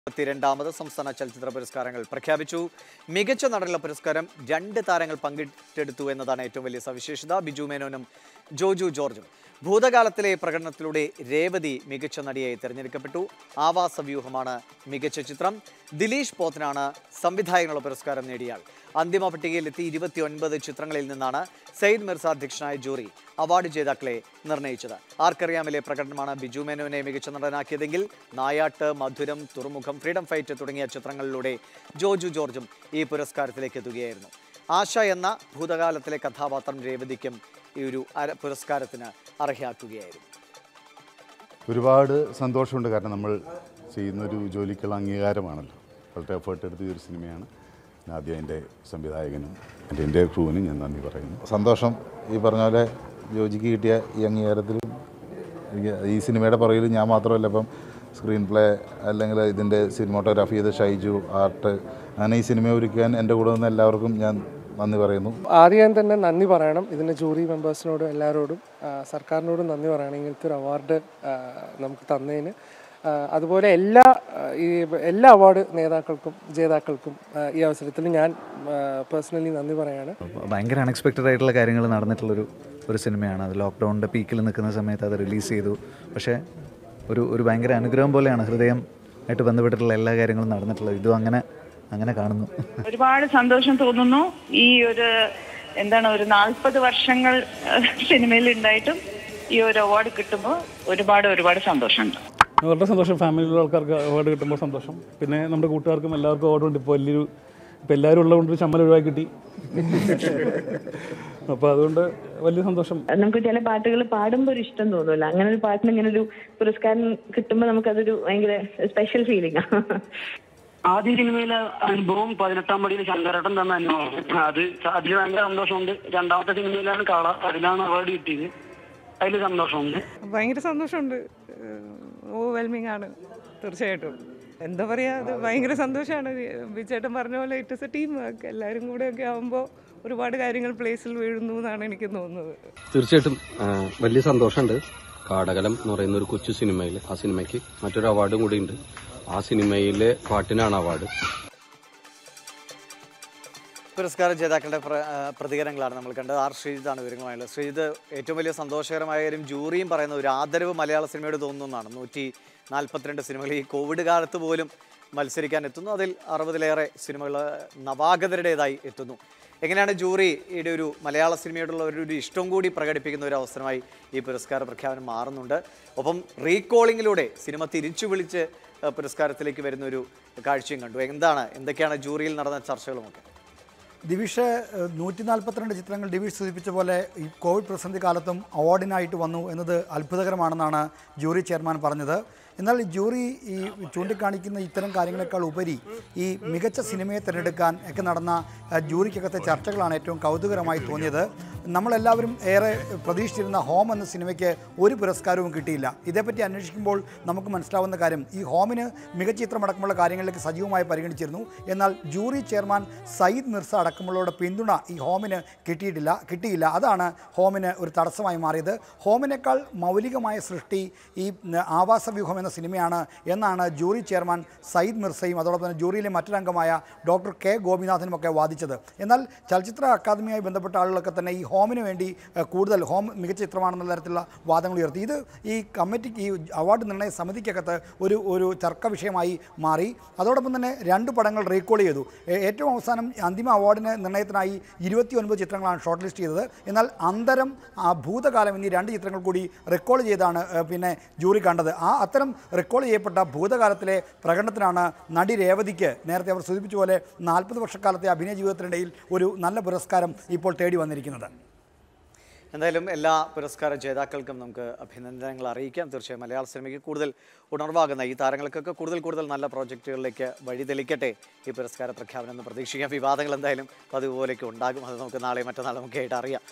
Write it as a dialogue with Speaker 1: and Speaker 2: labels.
Speaker 1: ഇരുപത്തിരണ്ടാമത് സംസ്ഥാന ചലച്ചിത്ര പുരസ്കാരങ്ങൾ പ്രഖ്യാപിച്ചു മികച്ച നടനുള്ള പുരസ്കാരം രണ്ട് താരങ്ങൾ പങ്കിട്ടെടുത്തു എന്നതാണ് ഏറ്റവും വലിയ സവിശേഷത ബിജു മേനോനും ജോജു ജോർജും ഭൂതകാലത്തിലെ പ്രകടനത്തിലൂടെ രേവതി മികച്ച നടിയായി തിരഞ്ഞെടുക്കപ്പെട്ടു ആവാസ വ്യൂഹമാണ് മികച്ച ചിത്രം ദിലീഷ് പോത്തനാണ് സംവിധായകനുള്ള പുരസ്കാരം നേടിയാൾ അന്തിമ പട്ടികയിലെത്തി ഇരുപത്തിയൊൻപത് ചിത്രങ്ങളിൽ നിന്നാണ് സയ്യിദ് മിർസ അധ്യക്ഷനായ ജൂറി അവാർഡ് ജേതാക്കളെ നിർണയിച്ചത് ആർക്കറിയാമിലെ പ്രകടനമാണ് ബിജു മേനോനെ മികച്ച നടനാക്കിയതെങ്കിൽ നായാട്ട് മധുരം തുറമുഖം ഫ്രീഡം ഫൈറ്റ് തുടങ്ങിയ ചിത്രങ്ങളിലൂടെ ജോജു ജോർജും ഈ പുരസ്കാരത്തിലേക്ക് എത്തുകയായിരുന്നു ആശ എന്ന ഭൂതകാലത്തിലെ കഥാപാത്രം രേവതിക്കും ഈ ഒരു അര- പുരസ്കാരത്തിന് അർഹയാക്കുകയായിരുന്നു
Speaker 2: ഒരുപാട് സന്തോഷമുണ്ട് കാരണം നമ്മൾ ചെയ്യുന്നൊരു ജോലിക്കുള്ള അംഗീകാരമാണല്ലോ വളരെ എഫേർട്ട് എടുത്ത ഈ ഒരു സിനിമയാണ് ഞാൻ ആദ്യം എൻ്റെ സംവിധായകനും എൻ്റെ എൻ്റെ ക്രൂവിനും ഞാൻ നന്ദി പറയുന്നു സന്തോഷം ഈ പറഞ്ഞ പോലെ ജോജിക്ക് കിട്ടിയ ഈ അംഗീകാരത്തിലും എനിക്ക് ഈ സിനിമയുടെ പുറകിൽ ഞാൻ മാത്രമല്ല ഇപ്പം സ്ക്രീൻ പ്ലേ അല്ലെങ്കിൽ ഇതിൻ്റെ സിനിമോട്ടോഗ്രാഫി ചെയ്ത് ഷൈജു ആർട്ട് അങ്ങനെ ഈ സിനിമ ഒരുക്കാൻ എൻ്റെ കൂടെ നിന്ന് എല്ലാവർക്കും ഞാൻ നന്ദി പറയുന്നു
Speaker 3: ആദ്യം തന്നെ നന്ദി പറയണം ഇതിൻ്റെ ജൂറി മെമ്പേഴ്സിനോടും എല്ലാവരോടും ആ, സർക്കാരിനോടും നന്ദി പറയണം ഇങ്ങനത്തെ ഒരു അവാർഡ് നമുക്ക് തന്നതിന് ആ, അതുപോലെ എല്ലാ ആ, ഈ എല്ലാ അവാർഡ് നേതാക്കൾക്കും ജേതാക്കൾക്കും ആ, ഈ അവസരത്തിൽ ഞാൻ പേഴ്സണലി നന്ദി പറയാണ്
Speaker 4: ഭയങ്കര അൺഎക്സ്പെക്റ്റഡ് ആയിട്ടുള്ള കാര്യങ്ങൾ നടന്നിട്ടുള്ളൊരു ഒരു സിനിമയാണ് അത് ലോക്ക്ഡൗണിൻ്റെ പീക്കിൽ നിൽക്കുന്ന സമയത്ത് അത് റിലീസ് ചെയ്തു പക്ഷേ ഒരു ഒരു ഭയങ്കര അനുഗ്രഹം പോലെയാണ് ഹൃദയം ആയിട്ട് ബന്ധപ്പെട്ടിട്ടുള്ള എല്ലാ കാര്യങ്ങളും നടന്നിട്ടുള്ളത് ഇതും അങ്ങനെ അങ്ങനെ കാണുന്നു
Speaker 5: ഒരുപാട് സന്തോഷം തോന്നുന്നു ഈ ഒരു എന്താണ് ഒരു നാൽപ്പത് വർഷങ്ങൾ സിനിമയിൽ ഉണ്ടായിട്ടും ഈ ഒരു അവാർഡ് കിട്ടുമ്പോൾ ഒരുപാട് ഒരുപാട് സന്തോഷമുണ്ട്
Speaker 6: വളരെ സന്തോഷം ഫാമിലിയിലുള്ള ആൾക്കാർക്ക് അവാർഡ് കിട്ടുമ്പോൾ സന്തോഷം പിന്നെ നമ്മുടെ കൂട്ടുകാർക്കും എല്ലാവർക്കും അവാർഡ് ഉണ്ട് ഇപ്പോൾ വലിയൊരു ഇപ്പോൾ എല്ലാവരും ഉള്ളതുകൊണ്ട് ഒരു ചമ്മൽ ഒഴിവാക്കി കിട്ടി അപ്പോൾ അതുകൊണ്ട് വലിയ സന്തോഷം
Speaker 7: നമുക്ക് ചില പാട്ടുകൾ പാടുമ്പോൾ ഒരു ഇഷ്ടം തോന്നുമല്ലോ അങ്ങനെ ഒരു പാട്ടിന് ഇങ്ങനെ ഒരു പുരസ്കാരം കിട്ടുമ്പോൾ നമുക്കതൊരു ഭയങ്കര സ്പെഷ്യൽ ഫീലിംഗ്
Speaker 8: ആദ്യ സിനിമയിലെ അനുഭവം പതിനെട്ടാം പടിയിൽ ശങ്കരേട്ടൻ തന്ന അനുഭവം അത് അതിൽ ഭയങ്കര സന്തോഷമുണ്ട് രണ്ടാമത്തെ സിനിമയിലാണ് കള അതിലാണ് അവാർഡ് കിട്ടിയത് അതിൽ സന്തോഷമുണ്ട്
Speaker 9: ഭയങ്കര സന്തോഷമുണ്ട് ഓവർവെൽമിംഗ് ആണ് തീർച്ചയായിട്ടും എന്താ പറയുക അത് ഭയങ്കര സന്തോഷമാണ് ബിച്ചേട്ടൻ പറഞ്ഞ പോലെ it is a team work എല്ലാവരും കൂടെ ഒക്കെ ആകുമ്പോൾ ഒരുപാട് കാര്യങ്ങൾ പ്ലേസിൽ വീഴുന്നു എന്നാണ് എനിക്ക് തോന്നുന്നത്
Speaker 10: തീർച്ചയായിട്ടും ആ, വലിയ സന്തോഷമുണ്ട് കാടകലം എന്ന് പറയുന്ന ഒരു കൊച്ചു സിനിമയിൽ ആ സിനിമയ്ക്ക് മറ്റൊരു അവാർഡും കൂടി ഉണ്ട് ആ സിനിമയിലെ പാട്ടിനാണ് അവാർഡ്
Speaker 1: പുരസ്കാര ജേതാക്കളുടെ പ്ര- ആ, പ്രതികരണങ്ങളാണ് നമ്മൾ കണ്ടത് ആർ ശ്രീജിത്താണ് വിവരങ്ങളുമായുള്ളത് ശ്രീജിത്ത് ഏറ്റവും വലിയ സന്തോഷകരമായ കാര്യം ജൂറിയും പറയുന്ന ഒരു ആദരവ് മലയാള സിനിമയോട് തോന്നുന്നതാണ് നൂറ്റി നാൽപ്പത്തിരണ്ട് സിനിമകൾ ഈ കോവിഡ് കാലത്ത് പോലും മത്സരിക്കാൻ എത്തുന്നു അതിൽ അറുപതിലേറെ സിനിമകൾ നവാഗതരുടേതായി എത്തുന്നു എങ്ങനെയാണ് ജൂറിയുടെ ഒരു മലയാള സിനിമയോടുള്ള ഒരു ഒരു ഇഷ്ടം കൂടി പ്രകടിപ്പിക്കുന്ന ഒരു അവസരമായി ഈ പുരസ്കാര പ്രഖ്യാപനം മാറുന്നുണ്ട് ഒപ്പം റീകോളിങ്ങിലൂടെ സിനിമ തിരിച്ചു വിളിച്ച് ആ, പുരസ്കാരത്തിലേക്ക് വരുന്ന ഒരു കാഴ്ചയും കണ്ടു എന്താണ് എന്തൊക്കെയാണ് ജൂറിയിൽ നടന്ന ചർച്ചകളുമൊക്കെ
Speaker 11: ദിവിഷ് നൂറ്റി നാൽപ്പത്തിരണ്ട് ചിത്രങ്ങൾ ഡിവിഷ് സൂചിപ്പിച്ച പോലെ ഈ കോവിഡ് പ്രതിസന്ധി കാലത്തും അവാർഡിനായിട്ട് വന്നു എന്നത് അത്ഭുതകരമാണെന്നാണ് ജൂറി ചെയർമാൻ പറഞ്ഞത് എന്നാൽ ഈ ജൂറി ഈ ചൂണ്ടിക്കാണിക്കുന്ന ഇത്തരം കാര്യങ്ങളെക്കാൾ ഉപരി ഈ മികച്ച സിനിമയെ തിരഞ്ഞെടുക്കാൻ ഒക്കെ നടന്ന ആ, ജൂറിക്കകത്തെ ചർച്ചകളാണ് ഏറ്റവും കൗതുകരമായി തോന്നിയത് നമ്മളെല്ലാവരും ഏറെ പ്രതീക്ഷിച്ചിരുന്ന ഹോം എന്ന സിനിമയ്ക്ക് ഒരു പുരസ്കാരവും കിട്ടിയില്ല ഇതേപ്പറ്റി അന്വേഷിക്കുമ്പോൾ നമുക്ക് മനസ്സിലാവുന്ന കാര്യം ഈ ഹോമിന് മികച്ച ചിത്രമടക്കമുള്ള കാര്യങ്ങളിലേക്ക് സജീവമായി പരിഗണിച്ചിരുന്നു എന്നാൽ ജൂറി ചെയർമാൻ സയ്യിദ് മിർസ അടക്കമുള്ളവരുടെ പിന്തുണ ഈ ഹോമിന് കിട്ടിയിട്ടില്ല കിട്ടിയില്ല അതാണ് ഹോമിന് ഒരു തടസ്സമായി മാറിയത് ഹോമിനേക്കാൾ മൗലികമായ സൃഷ്ടി ഈ ഉം, ആവാസവ്യൂഹം എന്ന സിനിമയാണ് എന്നാണ് ജൂറി ചെയർമാൻ സയ്യിദ് മിർസയും അതോടൊപ്പം തന്നെ ജൂറിയിലെ മറ്റൊരംഗമായ ഡോക്ടർ കെ ഗോപിനാഥനും ഒക്കെ വാദിച്ചത് എന്നാൽ ചലച്ചിത്ര അക്കാദമിയുമായി ബന്ധപ്പെട്ട ആളുകളൊക്കെ തന്നെ ഈ ഹോമിന് വേണ്ടി ഏഹ്, കൂടുതൽ ഹോം മികച്ച ചിത്രമാണെന്നുള്ള തരത്തിലുള്ള വാദങ്ങൾ ഉയർത്തി ഇത് ഈ കമ്മിറ്റിക്ക് ഈ അവാർഡ് നിർണയ സമിതിക്കകത്ത് ഒരു ഒരു തർക്ക വിഷയമായി മാറി അതോടൊപ്പം തന്നെ രണ്ട് പടങ്ങൾ റീകോൾ ചെയ്തു ഏ- ഏറ്റവും അവസാനം അന്തിമ അവാർഡിന് നിർണയത്തിനായി ഇരുപത്തി ഒൻപത് ചിത്രങ്ങളാണ് ഷോർട്ട് ലിസ്റ്റ് ചെയ്തത് എന്നാൽ അന്തരം ആ, ഭൂതകാലം എന്നീ രണ്ട് ചിത്രങ്ങൾ കൂടി റെക്കോൾ ചെയ്താണ് ഏഹ്, പിന്നെ ജൂറി കണ്ടത് ആ അത്തരം റെക്കോൾ ചെയ്യപ്പെട്ട ഭൂതകാലത്തിലെ പ്രകടനത്തിനാണ് നടി രേവതിക്ക് നേരത്തെ അവർ സൂചിപ്പിച്ച പോലെ നാൽപ്പത് വർഷക്കാലത്തെ അഭിനയ ജീവിതത്തിനിടയിൽ ഒരു നല്ല പുരസ്കാരം ഇപ്പോൾ തേടി വന്നിരിക്കുന്നത്
Speaker 1: എന്തായാലും എല്ലാ പുരസ്കാര ജേതാക്കൾക്കും നമുക്ക് അഭിനന്ദനങ്ങൾ അറിയിക്കാം തീർച്ചയായും മലയാള സിനിമയ്ക്ക് കൂടുതൽ ഉണർവാകുന്ന ഈ താരങ്ങൾക്കൊക്കെ കൂടുതൽ കൂടുതൽ നല്ല പ്രോജക്റ്റുകളിലേക്ക് വഴിതെളിക്കട്ടെ ഈ പുരസ്കാര പ്രഖ്യാപനം എന്ന് പ്രതീക്ഷിക്കാം വിവാദങ്ങൾ എന്തായാലും അതുപോലെയൊക്കെ ഉണ്ടാകും അത് നമുക്ക് നാളെ മറ്റന്നാൾ നമുക്ക് ആയിട്ട് അറിയാം